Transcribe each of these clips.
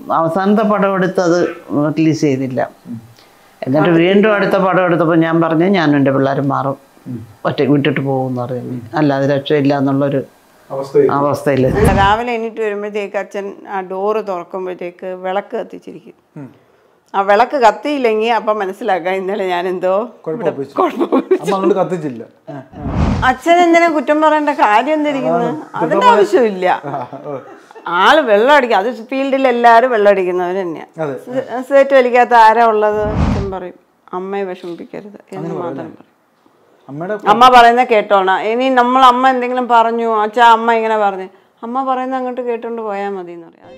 അവസാനത്തെ പടം എടുത്തത് റിലീസ് ചെയ്തില്ല എന്നിട്ട് വീണ്ടും അടുത്ത പടം എടുത്തപ്പോൾ ഞാൻ പറഞ്ഞു ഞാനും എൻ്റെ പിള്ളേരും മാറും ഒറ്റ വിട്ടിട്ട് പോകുമെന്ന് പറഞ്ഞു അല്ലാതെ രക്ഷയില്ല എന്നുള്ളൊരു അവസ്ഥയിൽ അവസ്ഥയിൽ രാവിലെ എണീറ്റ് വരുമ്പോഴത്തേക്ക് അച്ഛൻ ആ ഡോറ് തുറക്കുമ്പോഴത്തേക്ക് വിളക്ക് കത്തിച്ചിരിക്കും ആ വിളക്ക് കത്തിയില്ലെങ്കിൽ അപ്പം മനസ്സിലാക്കാം ഇന്നലെ ഞാൻ എന്തോ ഇവിടെ കുഴപ്പം അമ്മ അങ്ങോട്ട് കത്തിച്ചില്ല ആ, അച്ഛൻ എന്തിനാ കുറ്റം പറയേണ്ട കാര്യം എന്തിരിക്കുന്നു അതിന്റെ ആവശ്യമില്ല ആള് വെള്ളം അടിക്കും അത് ഫീൽഡിൽ എല്ലാവരും വെള്ളം അടിക്കുന്നവർ തന്നെയാ അതെ സേറ്റ് വലിക്കാത്ത ആരാ ഉള്ളത് അച്ഛൻ പറയും അമ്മയെ വിഷമിപ്പിക്കരുത് എന്ന് മാത്രം പറയും അമ്മയുടെ അമ്മ പറയുന്ന കേട്ടോണം ഇനി നമ്മൾ അമ്മ എന്തെങ്കിലും പറഞ്ഞു അച്ഛാ അമ്മ ഇങ്ങനെ പറഞ്ഞു അമ്മ പറയുന്ന അങ്ങോട്ട് കേട്ടോണ്ട് പോയാൽ മതി എന്ന് പറയാം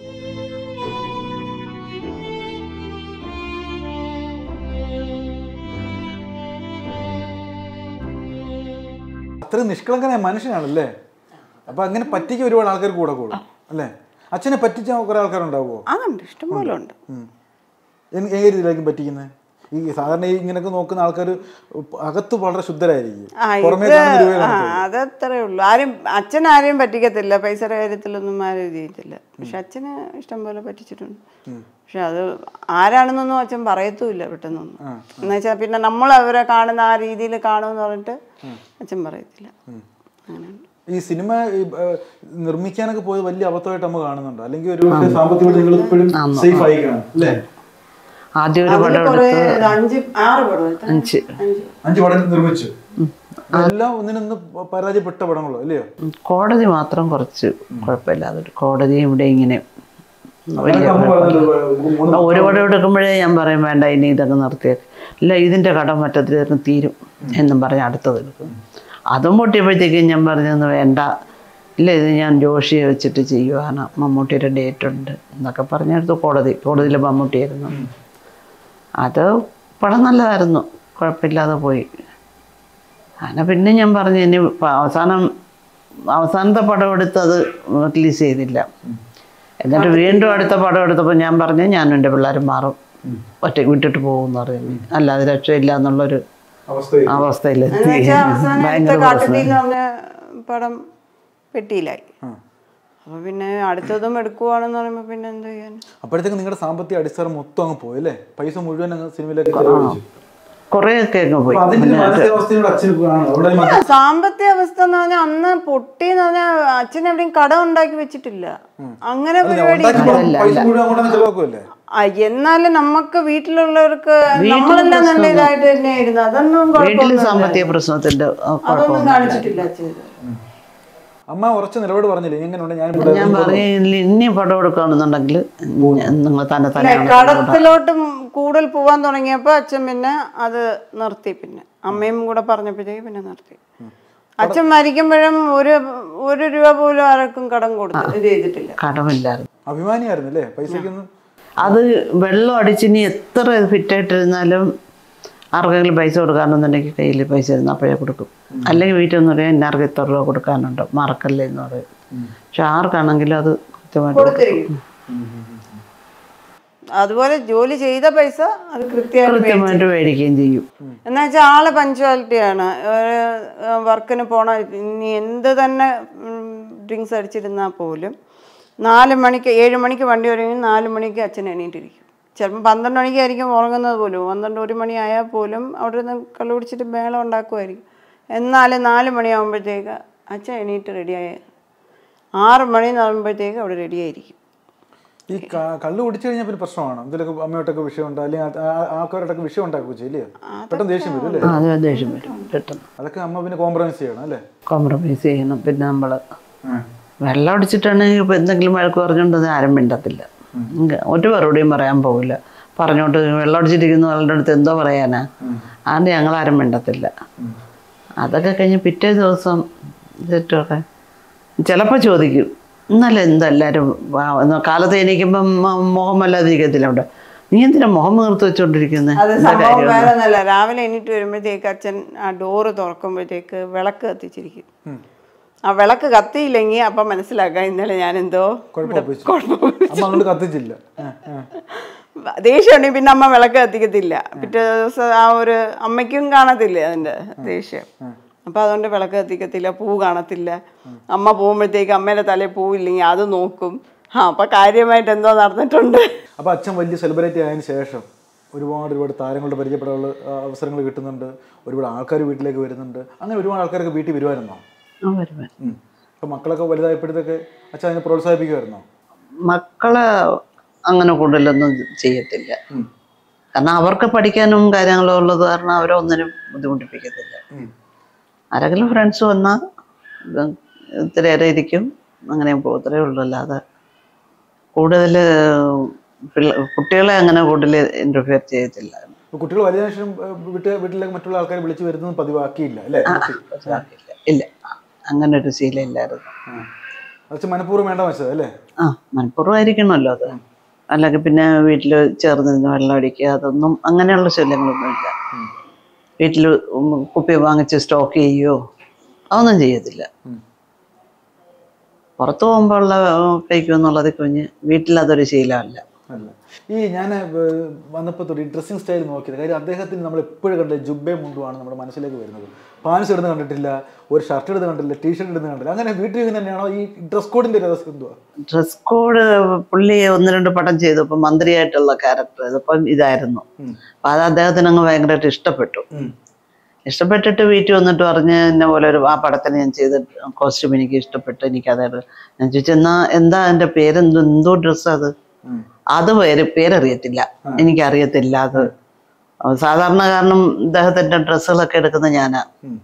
അത്രയും നിഷ്കളങ്കനായ മനുഷ്യനാണല്ലേ അപ്പൊ അങ്ങനെ പറ്റിക്ക് ഒരുപാട് ആൾക്കാർ കൂടെ കൂടും അല്ലേ അച്ഛനെ പറ്റിച്ച കുറെ ആൾക്കാരുണ്ടാവുമോ അതുണ്ട് ഇഷ്ടംപോലെ ഉണ്ട് ഉം. ഏ- ഏത് രീതിയിലായിരിക്കും പറ്റിക്കുന്നത് ഈ സാധാരണ ഈ ഇങ്ങനെയൊക്കെ നോക്കുന്ന ആൾക്കാർ അകത്ത് വളരെ ശുദ്ധരായിരിക്കും ആ പുറമേ ഇത് കാണുന്ന രൂപയെ ആ അതത്രേ ഉള്ളൂ ആരും അച്ഛൻ ആരെയും പറ്റിക്കത്തില്ല പൈസയുടെ കാര്യത്തിലൊന്നും ആരും ഇത് ചെയ്യത്തില്ല പക്ഷെ അച്ഛന് ഇഷ്ടം പോലെ പറ്റിച്ചിട്ടുണ്ട് പക്ഷെ അത് ആരാണെന്നൊന്നും അച്ഛൻ പറയത്തുമില്ല പെട്ടെന്നൊന്നും എന്ന് വെച്ചാൽ പിന്നെ നമ്മൾ അവരെ കാണുന്ന ആ രീതിയിൽ കാണുമെന്ന് പറഞ്ഞിട്ട് അച്ഛൻ പറയത്തില്ല അങ്ങനെയുണ്ട് ഈ സിനിമ ഈ, ഏ, നിർമ്മിക്കാനൊക്കെ പോയത് വലിയ അബദ്ധമായിട്ട് നമ്മൾ കാണുന്നുണ്ടോ അല്ലെങ്കിൽ ഒരു സാമ്പത്തികമായിട്ട് നിങ്ങൾ ഇപ്പോഴും സേഫ് ആയി കാണും അല്ലേ ആദ്യം ഒരു പടം കുറേ എടുത്ത് അഞ്ച് ആറ് പടം എടുത്തു. അഞ്ച് അഞ്ച് അഞ്ച് പടം നിർമ്മിച്ചു എല്ലാം ഒന്നിനൊന്ന് പരാജയപ്പെട്ട പടങ്ങളോ അല്ലയോ കോടതി മാത്രം കുറച്ച് കുഴപ്പമില്ലാതെ കോടതി ഇവിടെ ഇങ്ങനെ വലിയ അമ്മ പറഞ്ഞല്ലോ, മൂന്ന് ആ, ഒരു പടം എടുക്കുമ്പോഴേ ഞാൻ പറയും വേണ്ട ഇനി ഇതൊക്കെ നിർത്തിയേക്ക് ഇല്ല ഇതിൻ്റെ കടം മറ്റത്തിലേക്ക് തീരും എന്നും പറഞ്ഞ് അടുത്തത് എടുക്കും അതും പൊട്ടിയപ്പോഴത്തേക്കും ഞാൻ പറഞ്ഞെന്ന് വേണ്ട ഇല്ല ഇത് ഞാൻ ജോഷിയെ വെച്ചിട്ട് ചെയ്യുവാണ് മമ്മൂട്ടിയുടെ ഡേറ്റ് ഉണ്ട് എന്നൊക്കെ പറഞ്ഞെടുത്ത് കോടതി കോടതിയിൽ മമ്മൂട്ടിയായിരുന്നു അത് പടം നല്ലതായിരുന്നു കുഴപ്പമില്ലാതെ പോയി അങ്ങനെ പിന്നെ ഞാൻ പറഞ്ഞു ഇനി പ- അവസാനം അവസാനത്തെ പടം എടുത്തത് റിലീസ് ചെയ്തില്ല എന്നിട്ട് വീണ്ടും അടുത്ത പടം എടുത്തപ്പോൾ ഞാൻ പറഞ്ഞു ഞാനും എൻ്റെ പിള്ളേരും മാറും ഒറ്റ വിട്ടിട്ട് പോകുമെന്ന് പറഞ്ഞു അല്ലാതെ രക്ഷയില്ല എന്നുള്ളൊരു അവസ്ഥയിൽ അവസ്ഥയിൽ എന്ന് വെച്ചാൽ അവസാനം അടുത്ത കാട്ടുതീ എന്ന് പറഞ്ഞ പടം പെട്ടിയിലായി അപ്പൊ പിന്നെ അടുത്തതും എടുക്കുവാണെന്ന് പറയുമ്പോ പിന്നെ എന്ത് ചെയ്യാൻ അപ്പോഴത്തേക്ക് നിങ്ങളുടെ സാമ്പത്തിക അടിസ്ഥാനം മൊത്തം അങ്ങ് പോയി അല്ലേ പൈസ മുഴുവൻ അങ്ങ് സിനിമയിലേക്ക് ചെലവഴിച്ചു കുറേയൊക്കെ അങ്ങ് പോയി അപ്പൊ അതിന്റെ മാനസികാവസ്ഥയോട് അച്ഛന് കാണോ അവിടെ ഇല്ല, സാമ്പത്തിക അവസ്ഥ എന്ന് പറഞ്ഞാൽ അന്ന് പൊട്ടി എന്ന് പറഞ്ഞാൽ അച്ഛൻ എവിടെയും കടം ഉണ്ടാക്കി വെച്ചിട്ടില്ല അങ്ങനെ പരിപാടി ഉണ്ടാക്കി പൈസ മുഴുവൻ അങ്ങോട്ടങ്ങ് ചെലവാക്കുമല്ലേ ആ, എന്നാലും നമുക്ക് വീട്ടിലുള്ളവർക്ക് നമ്മളെല്ലാം നല്ല ഇതായിട്ട് തന്നെയായിരുന്നു അതൊന്നും വീട്ടിൽ കുഴപ്പമൊന്നുമില്ല. സാമ്പത്തിക പ്രശ്നത്തിൻ്റെ അതൊന്നും കാണിച്ചിട്ടില്ല അച്ഛൻ അമ്മ ഉറച്ച നിലപാട് പറഞ്ഞില്ലേ എങ്ങനെയുണ്ട് ഞാൻ ഞാൻ പറഞ്ഞു ഇനി പടം എടുക്കുകയാണെന്നുണ്ടെങ്കിൽ നിങ്ങൾ തന്നെ പിന്നെ തന്നെ കടത്തിലോട്ട് കൂടുതൽ പോവാൻ തുടങ്ങിയപ്പോ അച്ഛൻ പിന്നെ അത് നിർത്തി പിന്നെ അമ്മയും കൂടെ പറഞ്ഞപ്പോഴത്തേക്ക് പിന്നെ നിർത്തി അച്ഛൻ മരിക്കുമ്പോഴും ഒരു ഒരു രൂപ പോലും ആർക്കും കടം കൊടുത്തു ഇത് ചെയ്തിട്ടില്ല കടമില്ലായിരുന്നു അഭിമാനിയായിരുന്നു അല്ലേ പൈസക്കൊന്നും അത് വെള്ളം അടിച്ചിനി എത്ര ഫിറ്റായിട്ടിരുന്നാലും ആർക്കെങ്കിലും പൈസ കൊടുക്കാനെന്നുണ്ടെങ്കിൽ കയ്യിൽ പൈസ ഇരുന്ന് അപ്പോഴേ കൊടുക്കും അല്ലെങ്കിൽ വീട്ടിൽ നിന്ന് പറയാം ഇന്നാർക്ക് ഇത്ര രൂപ കൊടുക്കാനുണ്ട് മറക്കല്ലേ എന്ന് പറയും പക്ഷെ ആർക്കാണെങ്കിലും അത് കൃത്യമായിട്ട് കൊടുക്കും. കൊടുത്തിരിക്കും അതുപോലെ ജോലി ചെയ്ത പൈസ അത് കൃത്യമായിട്ട് കൃത്യമായിട്ട് മേടിക്കുകയും ചെയ്യും എന്ന് വെച്ചാൽ ആള് പഞ്ച്വാലിറ്റിയാണ് ഒരു വർക്കിന് പോണ ഇനി എന്ത് തന്നെ ഡ്രിങ്ക്സ് അടിച്ചിരുന്നാൽ പോലും നാല് മണിക്ക് ഏഴ് മണിക്ക് വണ്ടി വരുമെങ്കിൽ നാല് മണിക്ക് അച്ഛൻ എണീറ്റിരിക്കും ചിലപ്പോൾ പന്ത്രണ്ട് മണിക്കായിരിക്കും ഉറങ്ങുന്നത് പോലും പന്ത്രണ്ട് ഒരു മണിയായാൽ പോലും അവിടെ നിന്ന് കള്ളു കുടിച്ചിട്ട് മേളം ഉണ്ടാക്കുമായിരിക്കും എന്നാലും നാല് മണിയാകുമ്പോഴത്തേക്ക് അച്ഛൻ എണീറ്റ് റെഡിയായ ആറ് മണി എന്ന് പറയുമ്പോഴത്തേക്ക് അവിടെ റെഡിയായിരിക്കും ഈ ക- കള്ള് കുടിച്ചു കഴിഞ്ഞാൽ പിന്നെ പ്രശ്നമാണ് എന്തെങ്കിലും അമ്മയോട്ടൊക്കെ വിഷയം ഉണ്ടാവും അല്ലെങ്കിൽ ആ- ആ- ആൾക്കാരോട്ടൊക്കെ വിഷയം ഉണ്ടാക്കുക ചെയ്യില്ലേ പെട്ടെന്ന് ദേഷ്യം വരും അല്ലേ ആ, അത് ദേഷ്യം വരും പെട്ടെന്ന് അതൊക്കെ അമ്മ പിന്നെ കോംപ്രമൈസ് ചെയ്യണം അല്ലേ കോംപ്രമൈസ് ചെയ്യണം പിന്നെ നമ്മൾ വെള്ളം അടിച്ചിട്ടാണെങ്കിൽ ഇപ്പം എന്തെങ്കിലും വഴക്ക് പറഞ്ഞുകൊണ്ട് ആരും മിണ്ടത്തില്ല ഇങ്ങ ഒരു മറുപടിയും പറയാൻ പോകില്ല പറഞ്ഞോണ്ട് വെള്ളം അടിച്ചിരിക്കുന്ന ആളുടെ അടുത്ത് എന്തോ പറയാനാ അതുകൊണ്ട് ഞങ്ങളാരും മിണ്ടത്തില്ല അതൊക്കെ കഴിഞ്ഞ് പിറ്റേ ദിവസം തെറ്റൊക്കെ ചിലപ്പോൾ ചോദിക്കും ഇന്നലെ എന്താ എല്ലാവരും കാലത്ത് എണീക്കുമ്പം മ- മുഖം വല്ലാതിരിക്കത്തില്ല അവിടെ നീ എന്തിനാ മുഖം നിർത്തി വെച്ചോണ്ടിരിക്കുന്നത് അത് സംഭവം വേറെ ഒന്നല്ല രാവിലെ എണീറ്റ് വരുമ്പോഴത്തേക്ക് അച്ഛൻ ആ ഡോറ് തുറക്കുമ്പോഴത്തേക്ക് വിളക്ക് കത്തിച്ചിരിക്കും ആ വിളക്ക് കത്തിയില്ലെങ്കിൽ അപ്പം മനസ്സിലാക്കാം ഇന്നലെ ഞാൻ എന്തോ കുഴപ്പം അമ്മ അങ്ങോട്ട് കത്തിച്ചില്ല ആ, ആ. ദേഷ്യം ഉണ്ടെങ്കിൽ പിന്നെ അമ്മ വിളക്ക് കത്തിക്കത്തില്ല പിറ്റേ ദിവസം ആ ഒരു അമ്മയ്ക്കും കാണത്തില്ല അതിന്റെ ദേഷ്യം അപ്പൊ അതുകൊണ്ട് വിളക്ക് കത്തിക്കത്തില്ല പൂ കാണത്തില്ല അമ്മ പോകുമ്പോഴത്തേക്ക് അമ്മയുടെ തലയിൽ പൂവില്ലെങ്കിൽ അത് നോക്കും ആ അപ്പൊ കാര്യമായിട്ട് എന്തോ നടന്നിട്ടുണ്ട് അപ്പോൾ അച്ഛൻ വലിയ സെലിബ്രിറ്റി ആയതിനു ശേഷം ഒരുപാട് ഒരുപാട് താരങ്ങളുടെ പരിചയപ്പെടാനുള്ള ആ, അവസരങ്ങൾ കിട്ടുന്നുണ്ട് ഒരുപാട് ആൾക്കാർ വീട്ടിലേക്ക് വരുന്നുണ്ട് അങ്ങനെ ഒരുപാട് ആൾക്കാരൊക്കെ വീട്ടിൽ വരുമായിരുന്നോ ആ വരുവാൻ അപ്പോൾ മക്കളൊക്കെ വലുതായപ്പോഴത്തേക്ക് അച്ഛൻ അതിനെ പ്രോത്സാഹിപ്പിക്കുമായിരുന്നോ മക്കളെ അങ്ങനെ കൂടുതലൊന്നും ചെയ്യത്തില്ല കാരണം അവർക്ക് പഠിക്കാനും കാര്യങ്ങളും ഉള്ളത് കാരണം അവരെ ഒന്നിനും ബുദ്ധിമുട്ടിപ്പിക്കത്തില്ല ആരെങ്കിലും ഫ്രണ്ട്സ് വന്നാൽ ഇത്തിരി നേരം ഇരിക്കും അങ്ങനെ പോകത്തേ ഉള്ളൂ അല്ലാതെ കൂടുതൽ കുട്ടികളെ അങ്ങനെ കൂടുതൽ ഇൻ്റർഫിയർ ചെയ്യത്തില്ല ഇപ്പോൾ കുട്ടികൾ വലുതിനു ശേഷം ഏ, വീട്ടിൽ വീട്ടിലേക്ക് മറ്റുള്ള ആൾക്കാരെ വിളിച്ച് വരുന്നത് പതിവാക്കിയില്ല അല്ലേ ഇല്ല ഇല്ല അങ്ങനെ ഒരു ശീലം ഇല്ലായിരുന്നു അച്ഛൻ മനഃപൂർവ്വം വേണ്ട വെച്ചത് അല്ലേ ആ മനഃപൂർവ്വമായിരിക്കണമല്ലോ അത് അല്ലെങ്കിൽ പിന്നെ വീട്ടിൽ ചേർന്ന് നിന്ന് വെള്ളം അടിക്കുക അതൊന്നും അങ്ങനെയുള്ള ശല്യങ്ങളൊന്നുമില്ല വീട്ടിൽ കുപ്പി വാങ്ങിച്ച് സ്റ്റോക്ക് ചെയ്യുകയോ അതൊന്നും ചെയ്യത്തില്ല പുറത്തു പോകുമ്പോൾ ഉള്ള കഴിക്കും എന്നുള്ളത് കുഞ്ഞ് വീട്ടിൽ അതൊരു ശീലമല്ല അല്ല ഈ ഞാൻ വന്നപ്പോൾ തൊട്ട് ഈ ഡ്രസ്സിങ് സ്റ്റൈൽ നോക്കിയത് കാര്യം അദ്ദേഹത്തിന് നമ്മൾ എപ്പോഴും കണ്ടത് ജുബേ മുണ്ടുമാണ് നമ്മുടെ മനസ്സിലേക്ക് വരുന്നത് പാൻസ് ഇടുന്ന കണ്ടിട്ടില്ല ഒരു ഷർട്ട് ഇടുന്ന കണ്ടില്ല ടീഷർട്ട് ഇടുന്ന കണ്ടില്ല അങ്ങനെ വീട്ടിൽ ഇങ്ങനെ തന്നെയാണോ ഈ ഡ്രസ് കോഡിന്റെ രഹസ്യം എന്തുവാ ഡ്രസ് കോഡ് പുള്ളി ഒന്ന് രണ്ട് പടം ചെയ്തു ഇപ്പം മന്ത്രിയായിട്ടുള്ള ക്യാരക്ടർ ഇതിപ്പം ഇതായിരുന്നു അപ്പം അത് അദ്ദേഹത്തിന് അങ്ങ് ഭയങ്കരമായിട്ട് ഇഷ്ടപ്പെട്ടു ഇഷ്ടപ്പെട്ടിട്ട് വീട്ടിൽ വന്നിട്ട് പറഞ്ഞ് എന്നെ പോലെ ഒരു ആ പടത്തിന് ഞാൻ ചെയ്ത കോസ്റ്റ്യൂം എനിക്ക് ഇഷ്ടപ്പെട്ടു എനിക്കത് ഞാൻ ചോദിച്ചു എന്നാ എന്താ എൻ്റെ പേരെന്തോ എന്തോ ഡ്രസ്സ് അത് അത് പേര് പേരറിയത്തില്ല എനിക്കറിയത്തില്ല അത് സാധാരണ കാരണം ഇദ്ദേഹത്തിൻ്റെ ഡ്രസ്സുകളൊക്കെ എടുക്കുന്നത് ഞാനാ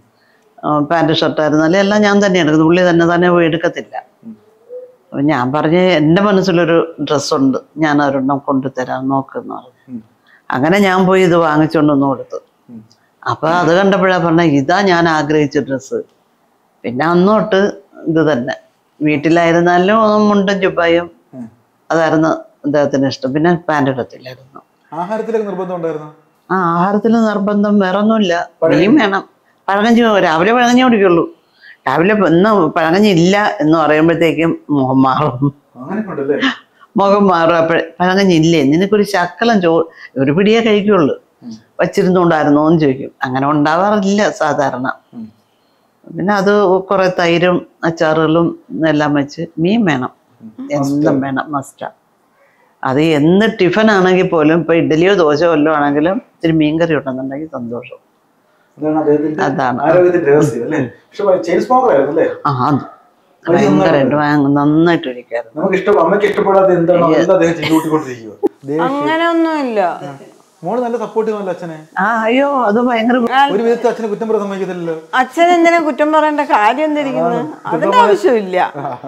പാൻറ് ഷർട്ടായിരുന്നാലും എല്ലാം ഞാൻ തന്നെ എടുക്കുന്നത് പുള്ളി തന്നെ തന്നെ പോയി എടുക്കത്തില്ല അപ്പൊ ഞാൻ പറഞ്ഞ് എൻ്റെ മനസ്സിലൊരു ഡ്രസ്സുണ്ട് ഞാൻ ഒരെണ്ണം കൊണ്ടുതരാം നോക്കുന്ന പറഞ്ഞു അങ്ങനെ ഞാൻ പോയി ഇത് വാങ്ങിച്ചുകൊണ്ടൊന്ന് കൊടുത്തു അപ്പൊ അത് കണ്ടപ്പോഴാ പറഞ്ഞ ഇതാ ഞാൻ ആഗ്രഹിച്ച ഡ്രസ്സ് പിന്നെ അന്നോട്ട് ഇത് തന്നെ വീട്ടിലായിരുന്നാലും മുണ്ടും ചുപ്പായും അതായിരുന്നു അദ്ദേഹത്തിന് ഇഷ്ടം പിന്നെ പാൻറ് ഇടത്തില്ലായിരുന്നു ആഹാരത്തിലൊക്കെ നിർബന്ധം ഉണ്ടായിരുന്നു ആ ആഹാരത്തിൽ നിർബന്ധം വേറെ ഒന്നുമില്ല മീൻ വേണം പഴകഞ്ഞി രാവിലെ പഴകഞ്ഞി കുടിക്കുള്ളൂ രാവിലെ ഇന്ന് പഴകഞ്ഞി ഇല്ല എന്ന് പറയുമ്പോഴത്തേക്കും മുഖം മാറും അങ്ങനെ ഉണ്ടല്ലേ മുഖം മാറും അപ്പോഴേ പഴകഞ്ഞി ഇല്ലേ നിനക്കൊരു ശക്കലം ചോ ഒരു പിടിയേ കഴിക്കുള്ളൂ വച്ചിരുന്നുണ്ടായിരുന്നോ എന്ന് ചോദിക്കും അങ്ങനെ ഉണ്ടാവാറില്ല സാധാരണ പിന്നെ അത് കുറെ തൈരും അച്ചാറുകളും എല്ലാം വെച്ച് മീൻ വേണം എന്നും വേണം മസ്റ്റാ അത് എന്ന് ടിഫൻ ആണെങ്കിൽ പോലും ഇപ്പൊ ഇഡ്ഡലിയോ ദോശയോ വല്ലതും ആണെങ്കിലും ഇത്തിരി മീൻകറി ഉണ്ടെന്നുണ്ടെങ്കിൽ സന്തോഷം അതാണ് അദ്ദേഹത്തിന്റെ അതാണ്. ആരോഗ്യത്തിന്റെ രഹസ്യം അല്ലേ പക്ഷെ ചെയിൻ സ്മോക്കർ ആയിരുന്നു അല്ലേ ആ അത് ഭയങ്കരമായിട്ട് ഭയങ്കര നന്നായിട്ട് ഒഴിക്കായിരുന്നു നമുക്ക് ഇഷ്ടം അമ്മയ്ക്ക് ഇഷ്ടപ്പെടാത്ത എന്താണോ എന്താ അദ്ദേഹം ചെയ്തു കൂട്ടിക്കൊണ്ടിരിക്കുക അങ്ങനെ ഒന്നുമില്ല മോള് നല്ല സപ്പോർട്ട് ചെയ്യുമല്ലോ അച്ഛനെ ആ അയ്യോ അത് ഭയങ്കര ഒരു വിധത്തിൽ അച്ഛനെ കുറ്റം പറയാൻ സമ്മതിക്കത്തില്ലല്ലോ അച്ഛൻ എന്തിനാ കുറ്റം പറയേണ്ട കാര്യം എന്തിരിക്കുന്നു അതിന്റെ ആവശ്യമില്ല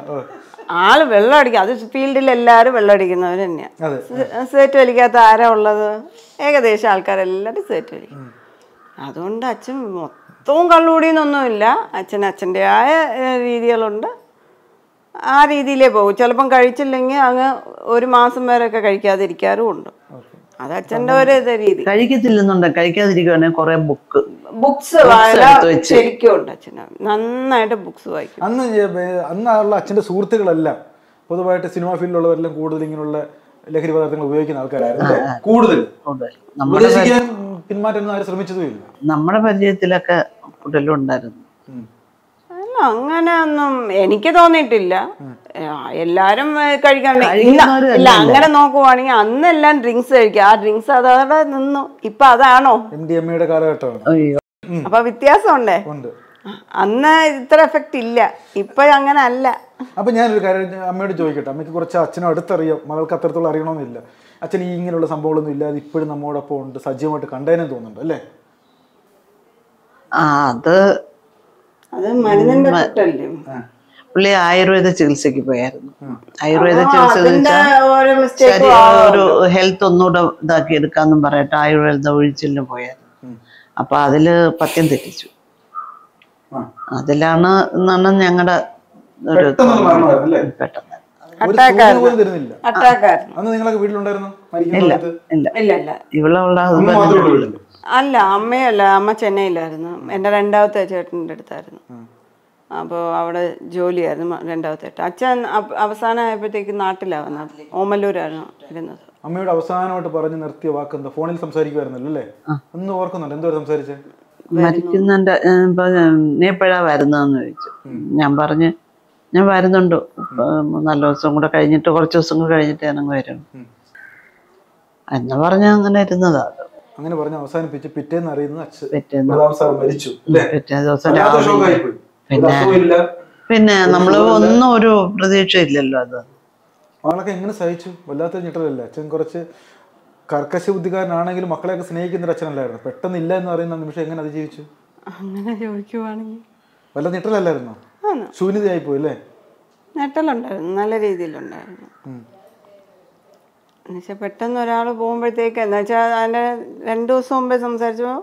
ആള് വെള്ളം അടിക്കുക അത് ഫീൽഡിൽ എല്ലാവരും വെള്ളം അടിക്കുന്നവർ തന്നെയാ അതെ സേറ്റ് വലിക്കാത്ത ആരാ ഉള്ളത് ഏകദേശം ആൾക്കാരെല്ലാവരും സേറ്റ് വലിക്കും അതുകൊണ്ട് അച്ഛൻ മൊത്തവും കള്ളുകൂടിയെന്നൊന്നുമില്ല അച്ഛൻ അച്ഛൻ്റെതായ രീതികളുണ്ട് ആ രീതിയിലേ പോകും ചിലപ്പം കഴിച്ചില്ലെങ്കിൽ അങ്ങ് ഒരു മാസം വരെയൊക്കെ കഴിക്കാതിരിക്കാറും ഉണ്ട് അത് അച്ഛൻ്റെ ഒരു ഇത് രീതി കഴിക്കത്തില്ലെന്നുണ്ട് കഴിക്കാതിരിക്കുവാണെങ്കിൽ കുറെ ബുക്ക് ബുക്സ് എടുത്ത് വെച്ച്. ശരിക്കും ഉണ്ട് അച്ഛന് നന്നായിട്ട് ബുക്സ് വായിക്കും അന്ന് ഈ- ഏർ അന്നുള്ള അച്ഛന്റെ സുഹൃത്തുക്കളെല്ലാം പൊതുവായിട്ട് സിനിമാ ഫീൽഡിലുള്ളവരെല്ലാം കൂടുതൽ ഇങ്ങനെയുള്ള ലഹരി പദാർത്ഥങ്ങൾ ഉപയോഗിക്കുന്ന ആൾക്കാരായിരുന്നു അല്ലേ? കൂടുതൽ കൂടുതൽ നമ്മുടെ ഉപദേശിക്കാൻ പിന്മാറ്റം ആരും ശ്രമിച്ചതുമില്ല നമ്മുടെ പരിചയത്തിലൊക്കെ കൂടുതലും ഉണ്ടായിരുന്നു അല്ല അങ്ങനെ ഒന്നും എനിക്ക് തോന്നിയിട്ടില്ല ആ, എല്ലാരും ഏ, കഴിക്കാൻ ഇല്ല കഴിക്കുന്നവര് ഇല്ല അങ്ങനെ നോക്കുവാണെങ്കിൽ അന്നെല്ലാം ഡ്രിങ്ക്സ് കഴിക്കുക ആ ഡ്രിങ്ക്സ് അതവിടെ നിന്നു ഇപ്പൊ അതാണോ എം ഡി എം എയുടെ കാലഘട്ടമാണ് അയ്യോ അപ്പൊ വ്യത്യാസം ഉണ്ടേ ഉണ്ട് അന്ന് ഇത്ര എഫക്റ്റ് ഇല്ല ഇപ്പൊ അങ്ങനെ അല്ല അപ്പൊ ഞാനൊരു കാര്യം ഞാൻ അമ്മയോട് ചോദിക്കട്ടെ അമ്മയ്ക്ക് കുറച്ച് അച്ഛനും അടുത്തറിയാം മകൾക്ക് അത്രത്തോളം അറിയണമെന്നില്ല അച്ഛൻ ഈ ഇങ്ങനെയുള്ള സംഭവങ്ങളൊന്നും ഇല്ലാതെ ഇപ്പോഴും നമ്മോടൊപ്പം ഉണ്ട് സജീവമായിട്ട് കണ്ടേനും തോന്നുന്നുണ്ട് അല്ലേ ആ അത് അത് മരുന്നിന്റെ effect അല്ലേ പുള്ളി ആയുർവേദ ചികിത്സയ്ക്ക് പോയായിരുന്നു ആയുർവേദ ചികിത്സ എന്ന് അതിന്റെ വെച്ചാൽ ഓരോ മിസ്റ്റേക്ക് ശരീരം ഒരു ഹെൽത്ത് ഒന്നുകൂടെ ഇതാക്കി എടുക്കാന്നും പറയട്ടെ ആയുർവേദ ഒഴിച്ചിലിന് പോയായിരുന്നു അപ്പൊ അതില് പത്യം തെറ്റിച്ചു ആ. അതിലാണ് എന്നാണ് ഞങ്ങളുടെ ഒരു പെട്ടെന്നുള്ള മരണമായിരുന്നു അല്ലേ പെട്ടെന്ന് ഒരു സൂചന പോലും തരുന്നില്ല അറ്റാക്കായിരുന്നു അന്ന് നിങ്ങളൊക്കെ വീട്ടിലുണ്ടായിരുന്നു മരിക്കുന്ന ഇല്ല സമയത്ത് ഇല്ല ഇല്ല ഇല്ല ഇവളുള്ള അമ്മ മാത്രമേ ഉള്ളൂ വീട്ടിൽ അല്ല അമ്മയല്ല അമ്മ ചെന്നൈയിലായിരുന്നു എൻ്റെ രണ്ടാമത്തെ ചേട്ടൻ്റെ അടുത്തായിരുന്നു അപ്പോൾ അവിടെ ജോലിയായിരുന്നു മ- രണ്ടാമത്തെ ചേട്ടൻ അച്ഛൻ അപ്പ- അവസാനമായപ്പോഴത്തേക്ക് നാട്ടിലാണ് വന്നത് ഓമല്ലൂരായിരുന്നു ഇരുന്നത് അമ്മയോട് അവസാനമായിട്ട് പറഞ്ഞു നിർത്തിയ വാക്ക് എന്താ ഫോണിൽ സംസാരിക്കുമായിരുന്നല്ലോ അല്ലേ ഒന്ന് ഓർക്കുന്നുണ്ട് എന്തോ സംസാരിച്ചേ മരിക്കുന്നതിന്റെ ഏ, ഇപ്പൊ നീ എപ്പോഴാ വരുന്നതെന്ന് ചോദിച്ചു ഞാൻ പറഞ്ഞ് ഞാൻ വരുന്നുണ്ട് ഉം, നല്ല ദിവസം കൂടെ കഴിഞ്ഞിട്ട് കുറച്ച് ദിവസം കൂടെ കഴിഞ്ഞിട്ട് ഞാനങ്ങ് വരും എന്ന് പറഞ്ഞാൽ അങ്ങനെ ഇരുന്നതാ അത് അങ്ങനെ പറഞ്ഞ് അവസാനിപ്പിച്ച് പിറ്റേന്ന് അറിയുന്നത് അച്ഛൻ പിറ്റേന്ന് പ്രതാപ് സാർ മരിച്ചു അല്ലേ പിറ്റേ ദിവസം വല്ലാത്ത രാവിലെ ഷോക്കായിപ്പോയി. ഒരു പിന്നെ അസുഖമില്ല. പിന്നെ നമ്മൾ ഒന്നും ഒരു പ്രതീക്ഷയില്ലല്ലോ അത് ആളൊക്കെ എങ്ങനെ സഹിച്ചു വല്ലാത്തൊരു ഞെട്ടലല്ലേ അച്ഛൻ കുറച്ച് കർക്കശ ബുദ്ധിക്കാരനാണെങ്കിലും മക്കളെയൊക്കെ സ്നേഹിക്കുന്ന ഒരു അച്ഛനല്ലായിരുന്നു പെട്ടെന്ന് ഇല്ല എന്ന് പറയുന്ന നിമിഷം എങ്ങനെ അതിജീവിച്ചു അങ്ങനെ ചോദിക്കുവാണെങ്കിൽ വല്ല ഞെട്ടലല്ലായിരുന്നോ ആണ് ശൂന്യതയായി പോയി അല്ലേ നെട്ടലുണ്ടായിരുന്നു നല്ല രീതിയിലുണ്ടായിരുന്നു എന്നുവെച്ചാൽ പെട്ടെന്ന് ഒരാൾ പോകുമ്പോഴത്തേക്ക് എന്ന് വെച്ചാൽ അതിൻ്റെ രണ്ട് ദിവസം മുമ്പേ സംസാരിച്ചപ്പോൾ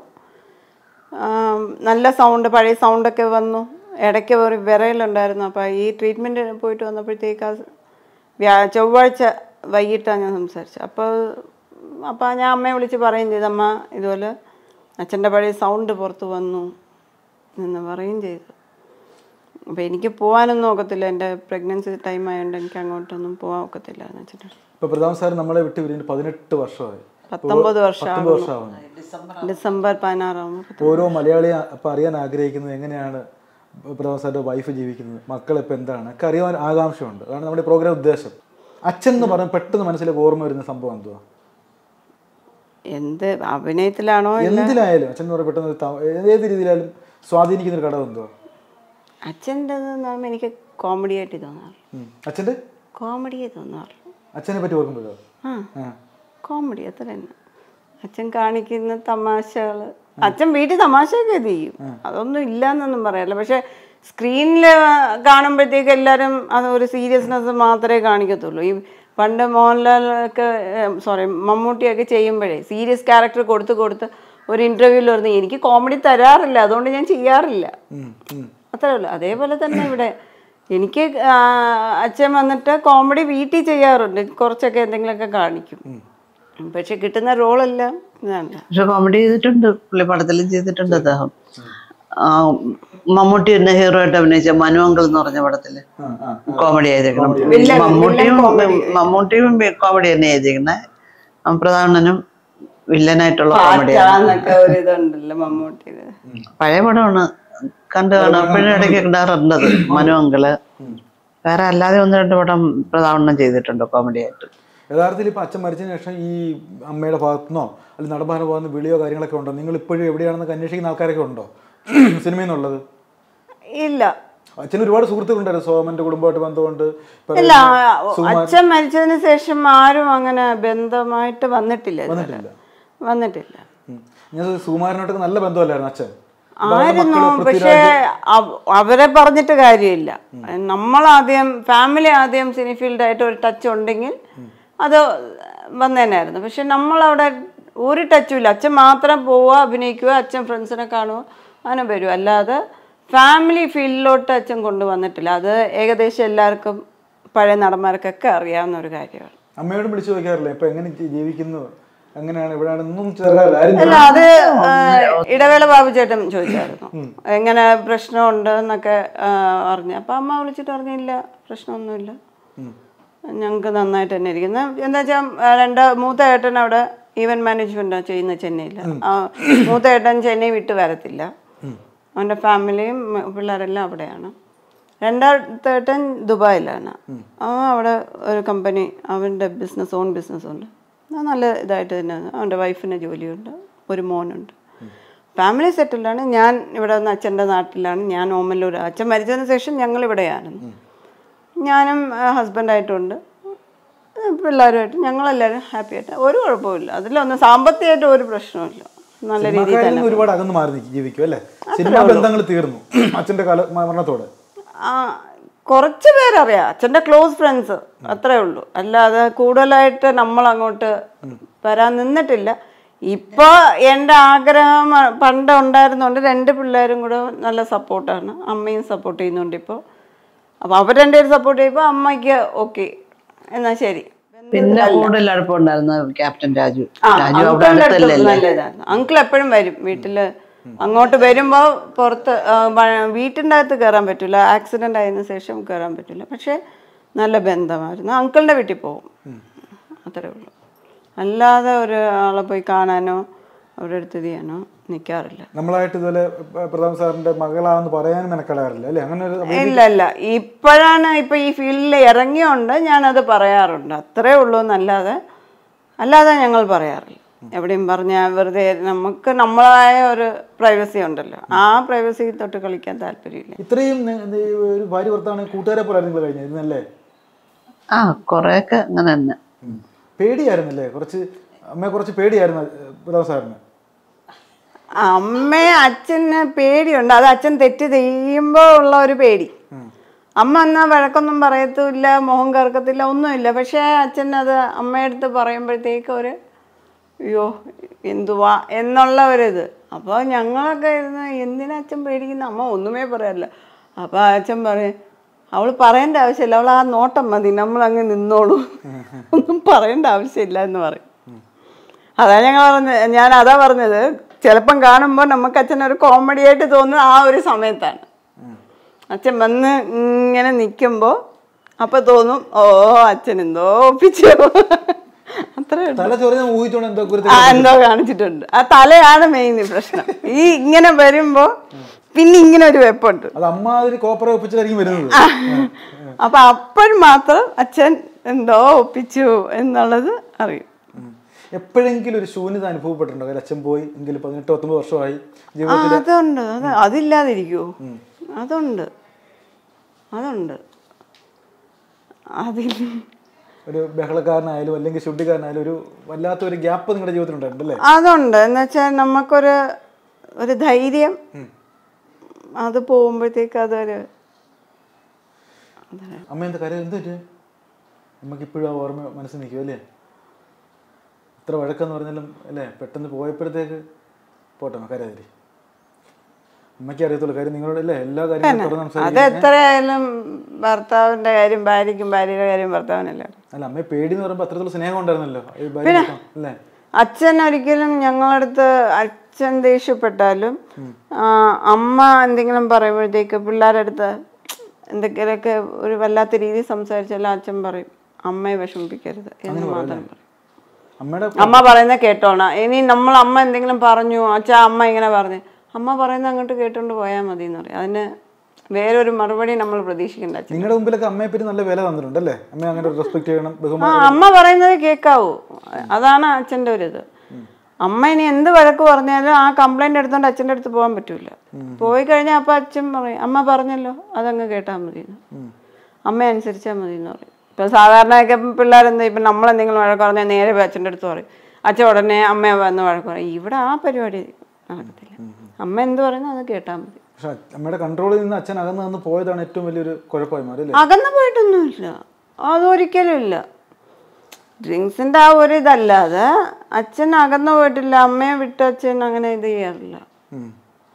നല്ല സൗണ്ട് പഴയ സൗണ്ടൊക്കെ വന്നു ഇടയ്ക്ക് ഒരു വിറയലുണ്ടായിരുന്നു അപ്പോൾ ഈ ട്രീറ്റ്മെൻറ്റ് പോയിട്ട് വന്നപ്പോഴത്തേക്ക് ആ വ്യാ ചൊവ്വാഴ്ച വൈകിട്ടാണ് ഞാൻ സംസാരിച്ചത് അപ്പോൾ അപ്പോൾ ഞാൻ അമ്മയെ വിളിച്ച് പറയും ചെയ്തു അമ്മ ഇതുപോലെ അച്ഛൻ്റെ പഴയ സൗണ്ട് പുറത്ത് വന്നു എന്ന് പറയുകയും ചെയ്തു അപ്പോൾ എനിക്ക് പോകാനൊന്നും ഒക്കത്തില്ല എൻ്റെ പ്രഗ്നൻസി ടൈം ആയതുകൊണ്ട് എനിക്ക് അങ്ങോട്ടൊന്നും പോകാൻ ഒക്കത്തില്ല എന്ന് വെച്ചിട്ട് ഇപ്പൊ പ്രതാപ് സാർ നമ്മളെ വിട്ട് പിരിഞ്ഞിട്ട് പതിനെട്ട് വർഷമായി പത്തൊമ്പത് വർഷം പത്തൊമ്പത് വർഷമാവുന്നു ഡിസംബർ പതിനാറാകുമ്പോൾ ഓരോ മലയാളിയെ അപ്പൊ അറിയാൻ ആഗ്രഹിക്കുന്നത് എങ്ങനെയാണ് പ്രതാപ് സാറിന്റെ വൈഫ് ജീവിക്കുന്നത് മക്കൾ ഇപ്പൊ എന്താണ് ഒക്കെ അറിയാൻ ആകാംക്ഷയുണ്ട് അതാണ് നമ്മുടെ പ്രോഗ്രാം ഉദ്ദേശം അച്ഛൻ എന്ന് പറഞ്ഞാൽ പെട്ടെന്ന് മനസ്സിലേക്ക് ഓർമ്മ വരുന്ന സംഭവം എന്തുവാ എന്ത് അഭിനയത്തിലാണോ എന്തിലായാലും അച്ഛൻ എന്ന് പറഞ്ഞാൽ പെട്ടെന്ന് ഒരു ത- ഏത് രീതിയിലായാലും സ്വാധീനിക്കുന്ന ഒരു ഘടകം എന്തുവാ അച്ഛൻ്റെ പറയുമ്പോൾ എനിക്ക് കോമഡി ആയിട്ട് തോന്നാറ് ഉം. അച്ഛന്റെ കോമഡിയെ തോന്നാറ് അച്ഛനെ പറ്റി ഓർക്കുമ്പോഴോ ആ ആ കോമഡി അത്ര തന്നെ അച്ഛൻ കാണിക്കുന്ന തമാശകൾ അച്ഛൻ വീട്ടിൽ തമാശയൊക്കെ ചെയ്യും അതൊന്നും ഇല്ല എന്നൊന്നും പറയല്ല പക്ഷെ സ്ക്രീനിൽ കാണുമ്പോഴത്തേക്ക് എല്ലാവരും അത് ഒരു സീരിയസ്നെസ് മാത്രമേ കാണിക്കത്തുള്ളൂ ഈ പണ്ട് മോഹൻലാലൊക്കെ സോറി മമ്മൂട്ടിയൊക്കെ ചെയ്യുമ്പോഴേ സീരിയസ് ക്യാരക്ടർ കൊടുത്ത് കൊടുത്ത് ഒരു ഇൻ്റർവ്യൂവിൽ പറഞ്ഞു എനിക്ക് കോമഡി തരാറില്ല അതുകൊണ്ട് ഞാൻ ചെയ്യാറില്ല ഉം, ഉം. അത്രേ ഉള്ളൂ അതേപോലെ തന്നെ ഇവിടെ എനിക്ക് ആ, അച്ഛൻ വന്നിട്ട് കോമഡി വീട്ടിൽ ചെയ്യാറുണ്ട് കുറച്ചൊക്കെ എന്തെങ്കിലുമൊക്കെ കാണിക്കും പക്ഷെ കിട്ടുന്ന റോളെല്ലാം ഇതാണ് പക്ഷെ കോമഡി ചെയ്തിട്ടുണ്ട് പുള്ളി പടത്തിലും ചെയ്തിട്ടുണ്ട് അദ്ദേഹം ആ, മമ്മൂട്ടി എന്നെ ഹീറോ ആയിട്ട് അഭിനയിച്ച മനു അങ്കിൾ എന്ന് പറഞ്ഞ പടത്തില് ആ, ആ. കോമഡി ചെയ്തേക്കണം വില്ലൻ- മമ്മൂട്ടിയും വില്ലൻ comedy. മമ്മൂട്ടിയും കോമഡി തന്നെ ചെയ്തേക്കണേ പ്രധാനനും വില്ലനായിട്ടുള്ള കോമഡി പാറ്റാന്നൊക്കെ ഒരു ഇതുണ്ടല്ലോ മമ്മൂട്ടിയുടെ പഴയ പടമാണ് കണ്ടു കാണാം എപ്പോഴും ഇടയ്ക്ക് ഇടാറുണ്ട് അത് മനു അങ്കിള് വേറെ അല്ലാതെ ഒന്ന് രണ്ട് പടം പ്രധാനം ചെയ്തിട്ടുണ്ട് കോമഡി ആയിട്ട് യഥാർത്ഥത്തിൽ ഇപ്പൊ അച്ഛൻ മരിച്ചതിന് ശേഷം ഈ അമ്മയുടെ ഭാഗത്തുനിന്നോ അല്ലെങ്കിൽ നടപ്പാന ഭാഗത്ത് വിളിയോ കാര്യങ്ങളൊക്കെ ഉണ്ടോ നിങ്ങൾ ഇപ്പോഴും എവിടെയാണെന്നൊക്കെ അന്വേഷിക്കുന്ന ആൾക്കാരൊക്കെ ഉണ്ടോ സിനിമയിൽ നിന്നുള്ളത് ഇല്ല അച്ഛന് ഒരുപാട് സുഹൃത്തുക്കളുണ്ടായിരുന്നു സോമന്റെ കുടുംബമായിട്ട് ബന്ധമുണ്ട് ഇപ്പൊ ഇല്ല അച്ഛൻ മരിച്ചതിന് ശേഷം ആരും അങ്ങനെ ബന്ധമായിട്ട് വന്നിട്ടില്ല ഇതുവരെ. വന്നിട്ടില്ല. വന്നിട്ടില്ല ഉം. ഞാൻ സുകുമാരനോട്ടൊക്കെ നല്ല ബന്ധമല്ലായിരുന്നു അച്ഛൻ അപ്പൊ അവരുടെ ആയിരുന്നു മക്കള് പക്ഷേ പൃഥ്വിരാജ് അവ- അവരെ പറഞ്ഞിട്ട് കാര്യമില്ല നമ്മളാദ്യം ഫാമിലി ആദ്യം സിനി ഫീൽഡായിട്ട് ഒരു ടച്ച് ഉണ്ടെങ്കിൽ അത് വന്നേനായിരുന്നു പക്ഷെ നമ്മളവിടെ ഒരു ടച്ചും ഇല്ല അച്ഛൻ മാത്രം പോവുക അഭിനയിക്കുക അച്ഛൻ ഫ്രണ്ട്സിനെ കാണുക അങ്ങനെ വരും അല്ലാതെ ഫാമിലി ഫീൽഡിലോട്ട് അച്ഛൻ കൊണ്ടുവന്നിട്ടില്ല അത് ഏകദേശം എല്ലാവർക്കും പഴയ നടന്മാർക്കൊക്കെ അറിയാവുന്ന ഒരു കാര്യമാണ് അമ്മയോടും വിളിച്ചു ചോദിക്കാറില്ല ഇപ്പൊ എങ്ങനെ ജീ- ജീവിക്കുന്നു എങ്ങനെയാണ് എവിടെയാണെന്നും ചെറുകാരില്ല ആരും അല്ല അത് ആ, ഇടവേള ബാബു ചേട്ടൻ ചോദിച്ചായിരുന്നു എങ്ങനെ പ്രശ്നമുണ്ട് എന്നൊക്കെ ആ, പറഞ്ഞു അപ്പൊ അമ്മ വിളിച്ചിട്ട് പറഞ്ഞില്ല പ്രശ്നമൊന്നുമില്ല ഞങ്ങൾക്ക് നന്നായിട്ട് തന്നെ ഇരിക്കുന്നു എന്താ വെച്ചാൽ രണ്ട് മൂത്ത ഏട്ടൻ അവിടെ ഈവന്റ് മാനേജ്മെന്റ് ചെയ്യുന്ന ചെന്നൈയിൽ മൂത്ത ഏട്ടൻ ചെന്നൈ വിട്ട് വരത്തില്ല അവൻ്റെ ഫാമിലിയും ഉം, പിള്ളേരെല്ലാം അവിടെയാണ് രണ്ടാമത്തെ ഏട്ടൻ ദുബായിലാണ് അവൻ അവിടെ ഒരു കമ്പനി അവൻ്റെ ബിസിനസ് ഓൺ ബിസിനസ് ഉണ്ട് അത് നല്ല ഇതായിട്ട് തന്നെ അവൻ്റെ വൈഫിന് ജോലിയുണ്ട് ഒരു മോനുണ്ട് ഫാമിലി സെറ്റിൽഡാണ് ഞാൻ ഇവിടെ നിന്ന് അച്ഛൻ്റെ നാട്ടിലാണ് ഞാൻ ഓമല്ലൂർ അച്ഛൻ മരിച്ചതിന് ശേഷം ഞങ്ങൾ ഇവിടെയായിരുന്നു ഞാനും ഹസ്ബൻഡായിട്ടുണ്ട് പിള്ളേരുമായിട്ട് ഞങ്ങളെല്ലാവരും ഹാപ്പി ആയിട്ട് ഒരു കുഴപ്പമില്ല അതിലൊന്നും സാമ്പത്തികമായിട്ട് ഒരു പ്രശ്നമില്ല നല്ല രീതിയിൽ സിനിമാക്കാരിൽ തന്നെ നിന്ന് ഒരുപാട് അകന്ന് മാറി നിൽക്കും ജീവിക്കും അല്ലേ സിനിമാ ബന്ധങ്ങൾ തീർന്നു അച്ഛന്റെ കാല മരണത്തോടെ ആ കുറച്ച് പേരറിയാം അച്ഛൻ്റെ ക്ലോസ് ഫ്രണ്ട്സ് അത്രേ ഉള്ളൂ അല്ലാതെ കൂടുതലായിട്ട് നമ്മൾ അങ്ങോട്ട് വരാൻ നിന്നിട്ടില്ല ഇപ്പൊ എൻ്റെ ആഗ്രഹം പണ്ട് ഉണ്ടായിരുന്നുകൊണ്ട് രണ്ട് പിള്ളേരും കൂടെ നല്ല സപ്പോർട്ടാണ് അമ്മയും സപ്പോർട്ട് ചെയ്യുന്നുണ്ട് ഇപ്പോൾ അപ്പോൾ അവർ രണ്ടുപേരും സപ്പോർട്ട് ചെയ്യുമ്പോൾ അമ്മയ്ക്ക് ഓക്കെ എന്നാ ശരി പിന്നെ കൂടുതൽ അടുപ്പമുണ്ടായിരുന്ന ക്യാപ്റ്റൻ രാജു ആ, രാജു അവിടെ അങ്കിളിന്റെ അടുത്ത് അടുത്തല്ലേ നല്ല ഇതായിരുന്നു അങ്കിൾ എപ്പോഴും വരും വീട്ടില് അങ്ങോട്ട് വരുമ്പോ പുറത്ത് ആ, വ- വീട്ടിൻ്റെ അകത്ത് കയറാൻ പറ്റില്ല ആക്സിഡന്റ് ആയതിനു ശേഷം കയറാൻ പറ്റില്ല പക്ഷെ നല്ല ബന്ധമായിരുന്നു അങ്കിളിന്റെ വീട്ടിൽ പോകും അത്രേ ഉള്ളൂ അല്ലാതെ ഒരു ആളെ പോയി കാണാനോ അവരുടെ അടുത്ത് ഇത് ചെയ്യാനോ നിൽക്കാറില്ല നമ്മളായിട്ട് ഇതുപോലെ പ- പ്രധാന സാറിന്റെ മകളാന്ന് പറയാൻ മെനക്കെടാറില്ല അല്ലേ അങ്ങനെ ഒരു ഇല്ല ഇല്ല ഇപ്പോഴാണ് ഇപ്പൊ ഈ ഫീൽഡിൽ ഇറങ്ങിയോണ്ട് ഞാനത് പറയാറുണ്ട് അത്രേ ഉള്ളൂ എന്നല്ലാതെ അല്ലാതെ ഞങ്ങൾ പറയാറില്ല എവിടെയും പറഞ്ഞാൽ വെറുതെ നമുക്ക് നമ്മളായ ഒരു പ്രൈവസി ഉണ്ടല്ലോ ആ പ്രൈവസി തൊട്ട് കളിക്കാൻ താല്പര്യമില്ല ഇത്രയും നി- നി- ഒരു ഭാര്യ ഭർത്താവ് കൂട്ടുകാരെ പോലെ നിങ്ങൾ കഴിഞ്ഞിരുന്നല്ലേ ആ കുറേയൊക്കെ അങ്ങനെ തന്നെ പേടിയായിരുന്നല്ലേ കുറച്ച് അമ്മയെ കുറച്ച് പേടിയായിരുന്നു പ്രധാന സാറിന് അമ്മയെ അച്ഛന് പേടിയുണ്ട് അത് അച്ഛൻ തെറ്റ് ചെയ്യുമ്പോൾ ഉള്ള ഒരു പേടി അമ്മ എന്നാൽ വഴക്കൊന്നും പറയത്തുമില്ല മുഖം കറക്കത്തില്ല ഒന്നുമില്ല പക്ഷേ അച്ഛൻ അത് അമ്മയടുത്ത് പറയുമ്പോഴത്തേക്ക് ഒരു അയ്യോ എന്തുവാ എന്നുള്ള ഒരിത് അപ്പോൾ ഞങ്ങളൊക്കെ ഇരുന്ന് എന്തിനാ അച്ഛൻ പേടിക്കുന്ന അമ്മ ഒന്നുമേ പറയാറില്ല അപ്പോൾ അച്ഛൻ പറയും അവൾ പറയേണ്ട ആവശ്യമില്ല അവൾ ആ നോട്ടം മതി നമ്മളങ്ങ് നിന്നോളൂ ഒന്നും പറയേണ്ട ആവശ്യമില്ല എന്ന് പറയും അതാ ഞങ്ങൾ പറഞ്ഞത് ഞാൻ അതാ പറഞ്ഞത് ചിലപ്പം കാണുമ്പോൾ നമുക്ക് അച്ഛനൊരു കോമഡി ആയിട്ട് തോന്നുന്നത് ആ ഒരു സമയത്താണ് അച്ഛൻ വന്ന് ഇങ്ങനെ നിൽക്കുമ്പോൾ അപ്പം തോന്നും ഓ അച്ഛൻ എന്തോ ഒപ്പിച്ചു അത്രേ ഉള്ളൂ തല ചൊറിഞ്ഞ ഊഹിച്ചോണ്ട് എന്തോ കുരുത്ത ആ എന്തോ കാണിച്ചിട്ടുണ്ട് ആ തലയാണ് മെയിൻ പ്രശ്നം ഈ ഇങ്ങനെ വരുമ്പോൾ പിന്നെ ഇങ്ങനെ ഒരു വെപ്പുണ്ട് അത് അമ്മ അതിൽ കോപ്പറ ഒപ്പിച്ചിട്ടായിരിക്കും വരുന്നത് അപ്പൊ അപ്പോഴും മാത്രം അച്ഛൻ എന്തോ ഒപ്പിച്ചു എന്നുള്ളത് അറിയും ഉം. എപ്പോഴെങ്കിലും ഒരു ശൂന്യത അനുഭവപ്പെട്ടിട്ടുണ്ടോ കാര്യം അച്ഛൻ പോയി എങ്കിലും പതിനെട്ട് പത്തൊമ്പത് വർഷമായി ആ ജീവിതത്തിൽ അതുണ്ട് അത് അതില്ലാതിരിക്കുമോ അതുണ്ട് അതുണ്ട് അതിൽ ഒരു ബഹളക്കാരനായാലും അല്ലെങ്കിൽ ശുദ്ധിക്കാരനായാലും ഒരു വല്ലാത്ത ഒരു ഗ്യാപ്പ് നിങ്ങളുടെ ജീവിതത്തിൽ ഉണ്ടായിട്ടുണ്ടല്ലേ അതുണ്ട് എന്ന് വെച്ചാൽ നമുക്കൊരു ഒരു ധൈര്യം അത് പോകുമ്പോഴത്തേക്ക് അതൊരു അമ്മ എന്താ കാര്യം എന്ത് പറ്റിയ നമുക്ക് ഇപ്പോഴും ആ ഓർമ്മ മനസ്സിൽ നിൽക്കും അല്ലേ ഇത്ര വഴക്കെന്ന് പറഞ്ഞാലും അല്ലേ പെട്ടെന്ന് പോയപ്പോഴത്തേക്ക് പോട്ടെ അമ്മ കരയാതിരി അമ്മയ്ക്ക് അറിയത്തുള്ളൂ കാര്യം നിങ്ങളോട് അല്ലേ എല്ലാ കാര്യങ്ങളും തുറന്ന് അത് സംസാരിക്കും എത്രയായാലും ഭർത്താവിന്റെ കാര്യം ഭാര്യയ്ക്കും ഭാര്യയുടെ കാര്യം ഭർത്താവിനല്ലേ അല്ല അമ്മയെ പേടി എന്ന് പറയുമ്പോൾ അത്രത്തോളം സ്നേഹം ഉണ്ടായിരുന്നല്ലോ ഈ ഭാര്യ അല്ലേ അച്ഛൻ ഒരിക്കലും ഞങ്ങളടുത്ത് അച്ഛൻ ദേഷ്യപ്പെട്ടാലും ആ, അമ്മ എന്തെങ്കിലും പറയുമ്പോഴത്തേക്ക് പിള്ളേരുടെ അടുത്ത് എന്തെങ്കിലുമൊക്കെ ഒരു വല്ലാത്ത രീതിയിൽ സംസാരിച്ചാലും അച്ഛൻ പറയും അമ്മയെ വിഷമിപ്പിക്കരുത് എന്ന് മാത്രം പറയും അമ്മയുടെ അമ്മ പറയുന്നത് കേട്ടോണം ഇനി നമ്മൾ അമ്മ എന്തെങ്കിലും പറഞ്ഞു അച്ഛാ അമ്മ ഇങ്ങനെ പറഞ്ഞു അമ്മ പറയുന്നത് അങ്ങോട്ട് കേട്ടോണ്ട് പോയാൽ മതി എന്ന് പറയും അതിന് വേറൊരു മറുപടി നമ്മൾ പ്രതീക്ഷിക്കേണ്ട അച്ഛൻ നിങ്ങളുടെ മുമ്പിലൊക്കെ അമ്മയെ പറ്റി നല്ല വില തന്നിട്ടുണ്ട് അല്ലേ അമ്മയെ അങ്ങനെ റെസ്പെക്ട് ചെയ്യണം ആ ബഹുമാനം അമ്മ പറയുന്നത് കേൾക്കാവൂ അതാണ് അച്ഛൻ്റെ ഒരു ഇത് അമ്മ ഇനി എന്ത് വഴക്ക് പറഞ്ഞാലും ആ കംപ്ലൈന്റ് എടുത്തോണ്ട് അച്ഛൻ്റെ അടുത്ത് പോകാൻ പറ്റൂല പോയി കഴിഞ്ഞാൽ അപ്പം അച്ഛൻ പറയും അമ്മ പറഞ്ഞല്ലോ അതങ്ങ് കേട്ടാൽ മതി എന്ന്. അമ്മ അനുസരിച്ചാൽ മതി എന്ന് പറയും ഇപ്പം സാധാരണയൊക്കെ പിള്ളേരെന്താ ഇപ്പം നമ്മളെന്തെങ്കിലും വഴക്ക് പറഞ്ഞാൽ നേരെ പോയി അച്ഛൻ്റെ അടുത്ത് പറയും അച്ഛൻ ഉടനെ അമ്മ വന്ന് വഴക്ക് പറയും ഇവിടെ ആ പരിപാടി നടക്കത്തില്ല അമ്മ എന്ത് പറയുന്നു അത് കേട്ടാൽ മതി പക്ഷെ അമ്മയുടെ കൺട്രോളിൽ നിന്ന് അച്ഛൻ അകന്ന് നിന്ന് പോയതാണ് ഏറ്റവും വലിയൊരു കുഴപ്പമായി മാറി അല്ലേ അകന്നു പോയിട്ടൊന്നുമില്ല അതൊരിക്കലും ഇല്ല ഡ്രിങ്ക്സിന്റെ ആ ഒരു ഇതല്ലാതെ അച്ഛൻ അകന്നു പോയിട്ടില്ല അമ്മയെ വിട്ട് അച്ഛൻ അങ്ങനെ ഇത് ചെയ്യാറില്ല ഉം.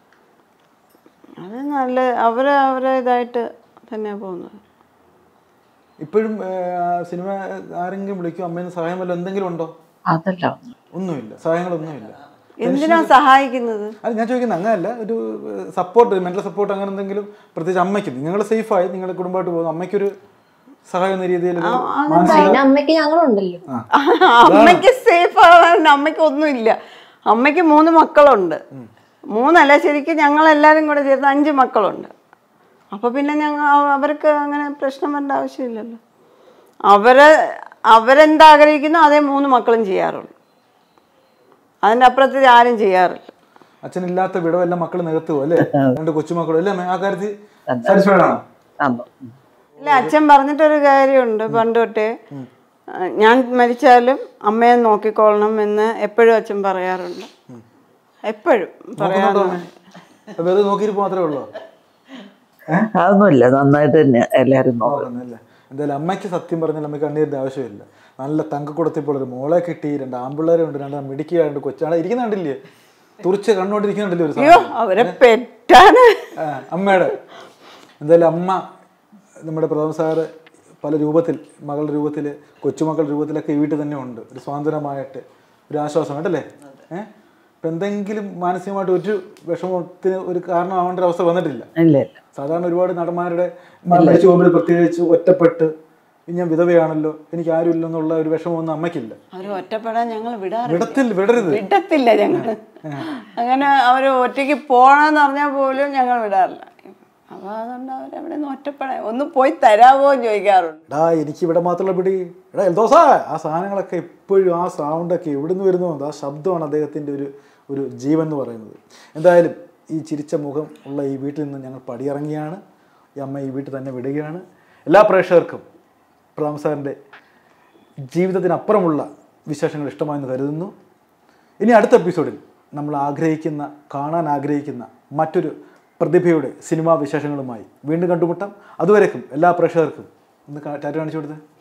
അത് നല്ല അവര് അവരെ ഇതായിട്ട് തന്നെ പോകുന്നത് ഇപ്പോഴും സിനിമ ആരെങ്കിലും വിളിക്കും അമ്മേന്ന് സഹായം വല്ലതും എന്തെങ്കിലും ഉണ്ടോ അതല്ല ഒന്നുമില്ല സഹായങ്ങളൊന്നുമില്ല എന്തിനാ സഹായിക്കുന്നത് അത് ഞാൻ ചോദിക്കുന്നത് അങ്ങനെയല്ല ഒരു സപ്പോർട്ട് മെന്റൽ സപ്പോർട്ട് അങ്ങനെ എന്തെങ്കിലും പ്രത്യേകിച്ച് അമ്മയ്ക്ക് നിങ്ങൾ സേഫായി നിങ്ങളുടെ കുടുംബമായിട്ട് പോകുന്നു അമ്മയ്ക്കൊരു സഹായം എന്ന രീതിയിൽ ഒരു അതിന് അമ്മയ്ക്ക് ഞങ്ങളുണ്ടല്ലോ അമ്മയ്ക്ക് സേഫ് ആവാൻ അമ്മയ്ക്ക് ഒന്നുമില്ല അമ്മയ്ക്ക് മൂന്ന് മക്കളുണ്ട് മൂന്നല്ല ശരിക്കും ഞങ്ങൾ എല്ലാവരും കൂടെ ചേർന്ന് അഞ്ച് മക്കളുണ്ട് അപ്പൊ പിന്നെ ഞങ്ങൾ അവർക്ക് അങ്ങനെ പ്രശ്നം വരേണ്ട ആവശ്യമില്ലല്ലോ അവര് അവരെന്ത് ആഗ്രഹിക്കുന്നു അതേ മൂന്ന് മക്കളും ചെയ്യാറുള്ളൂ അതിൻ്റെ അപ്പുറത്ത് ആരും ചെയ്യാറില്ല അച്ഛനില്ലാത്ത വിടവെല്ലാം മക്കൾ നികത്തുവോ അല്ലേ രണ്ട് കൊച്ചുമക്കളും അല്ലേ അമ്മേ? ആ കാര്യത്തിൽ സാറ്റിസ്ഫൈഡ് ആണോ അന്ന് ഇല്ല അച്ഛൻ പറഞ്ഞിട്ടൊരു കാര്യമുണ്ട് പണ്ട് തൊട്ടേ ആ, ഞാൻ മരിച്ചാലും അമ്മയെ നോക്കിക്കൊള്ളണം എന്ന് എപ്പോഴും അച്ഛൻ പറയാറുണ്ട് എപ്പോഴും പറയാറുണ്ട് അത് വെറുതെ നോക്കിയിരിപ്പ് മാത്രമേ ഉള്ളൂ അതൊന്നുമില്ല നന്നായിട്ട് തന്നെ എല്ലാവരും നോക്കും നോക്കുന്നല്ലേ എന്തായാലും അമ്മയ്ക്ക് സത്യം പറഞ്ഞാൽ അമ്മയ്ക്ക് കണ്ണീരിന്റെ ആവശ്യമില്ല നല്ല തങ്കക്കുടത്തിപ്പോൾ ഒരു മോളെ കിട്ടി രണ്ട് ആമ്പിള്ളേരെ ഉണ്ട് രണ്ട് മിടിക്കുകയുണ്ട് കൊച്ചാണ് ഇരിക്കുന്ന കണ്ടില്ലേ തുറിച്ച് കണ്ണോണ്ടിരിക്കുന്നുണ്ടല്ലേ ഒരു അയ്യോ സാധനം അവരെ പെറ്റാണ് ആ, അമ്മയുടെ എന്തായാലും അമ്മ നമ്മുടെ പ്രഥമ സാറ് പല രൂപത്തിൽ മകളുടെ രൂപത്തിൽ കൊച്ചുമക്കളുടെ രൂപത്തിലൊക്കെ ഈ വീട്ടിൽ തന്നെ ഉണ്ട് ഒരു സ്വാതന്ത്ര്യമായിട്ട് ഒരു ആശ്വാസമായിട്ടല്ലേ ഏഹ് ഇപ്പം എന്തെങ്കിലും മാനസികമായിട്ട് ഒരു വിഷമത്തിന് ഒരു കാരണമാവേണ്ട ഒരു അവസ്ഥ വന്നിട്ടില്ല ഇല്ല ഇല്ല സാധാരണ ഒരുപാട് നടന്മാരുടെ മരിച്ചു പോകുമ്പോൾ പ്രത്യേകിച്ച് ഒറ്റപ്പെട്ട് ഞാൻ വിധവയാണല്ലോ എനിക്ക് ആരുമില്ലെന്നുള്ള ഒരു വിഷമമൊന്നും അമ്മയ്ക്കില്ല അവർ ഒറ്റപ്പെടാൻ ഞങ്ങൾ വിടാറില്ല വിടത്തിൽ വിടരുത് വിടത്തില്ല ഞങ്ങൾ അങ്ങനെ അവർ ഒറ്റയ്ക്ക് പോകണമെന്ന് പറഞ്ഞാൽ പോലും ഞങ്ങൾ വിടാറില്ല അപ്പോൾ അതുകൊണ്ട് അവരവിടെ നിന്ന് ഒറ്റപ്പെടാൻ ഒന്ന് പോയി തരാമോ എന്ന് ചോദിക്കാറുണ്ട് എടാ എനിക്ക് ഇവിടെ മാത്രമുള്ള പിടി എടാ എൽദോസാ ആ സാധനങ്ങളൊക്കെ ഇപ്പോഴും ആ സൗണ്ടൊക്കെ എവിടെ നിന്ന് വരുന്നു ആ ശബ്ദമാണ് അദ്ദേഹത്തിൻ്റെ ഒരു ഒരു ജീവൻ എന്ന് പറയുന്നത് എന്തായാലും ഈ ചിരിച്ച മുഖം ഉള്ള ഈ വീട്ടിൽ നിന്ന് ഞങ്ങൾ പടിയിറങ്ങിയാണ് ഈ അമ്മ ഈ വീട്ടിൽ തന്നെ വിടുകയാണ് എല്ലാ പ്രേക്ഷകർക്കും പ്രധാന സാറിൻ്റെ ജീവിതത്തിനപ്പുറമുള്ള വിശേഷങ്ങൾ ഇഷ്ടമായെന്ന് കരുതുന്നു ഇനി അടുത്ത എപ്പിസോഡിൽ നമ്മൾ ആഗ്രഹിക്കുന്ന കാണാൻ ആഗ്രഹിക്കുന്ന മറ്റൊരു പ്രതിഭയുടെ സിനിമാ വിശേഷങ്ങളുമായി വീണ്ടും കണ്ടുമുട്ടാം അതുവരേക്കും എല്ലാ പ്രേക്ഷകർക്കും ഒന്ന് കാ- ടാറ്റ കാണിച്ചു കൊടുത്തേ